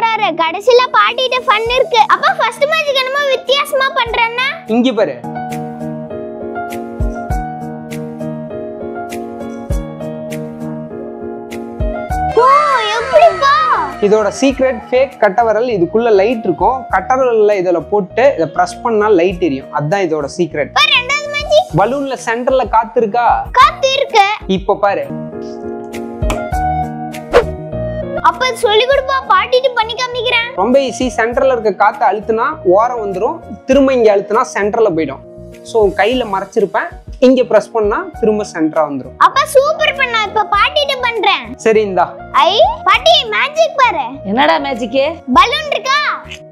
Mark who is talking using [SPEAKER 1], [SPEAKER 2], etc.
[SPEAKER 1] போறாரு கடைசில பாட்டிட்ட ஃபன் இருக்கு அப்ப ஃபர்ஸ்ட் மேஜிக் என்னமோ வித்தியாசமா பண்றேன்னா
[SPEAKER 2] இங்க பாரு
[SPEAKER 1] ஓ எப்படிப்பா
[SPEAKER 2] இதோட சீக்ரெட் ஃபேக் கட்டவரல் இதுக்குள்ள லைட் இருக்கும் கட்டவரல்ல இதுல போட்டு இதை ப்ரெஸ் பண்ணா லைட் எரியும் அதுதான் இதோட சீக்ரெட்
[SPEAKER 1] இப்ப ரெண்டாவது மேஜிக்
[SPEAKER 2] பலூன்ல சென்டர்ல காத்து இருக்கா
[SPEAKER 1] காத்து இருக்கு
[SPEAKER 2] இப்ப பாரு
[SPEAKER 1] அப்ப சொல்லி கொடுப்பா பாட்டிட்டு பண்ணி காமிக்கிறேன்
[SPEAKER 2] ரொம்ப ஈஸி சென்டர்ல இருக்க காத்தை அழுத்துனா ஓரம் வந்துடும் திரும்ப இங்க அழுத்துனா சென்டர்ல போயிடும் ஸோ கையில மறைச்சிருப்பேன் இங்க ப்ரெஸ் பண்ணா திரும்ப சென்டரா வந்துடும்
[SPEAKER 1] அப்ப சூப்பர் பண்ணா இப்ப பாட்டிட்டு பண்றேன்
[SPEAKER 2] சரி இந்தா
[SPEAKER 1] ஐ பாட்டி மேஜிக் பாரு
[SPEAKER 3] என்னடா மேஜிக்கு
[SPEAKER 1] பலூன் இருக்கா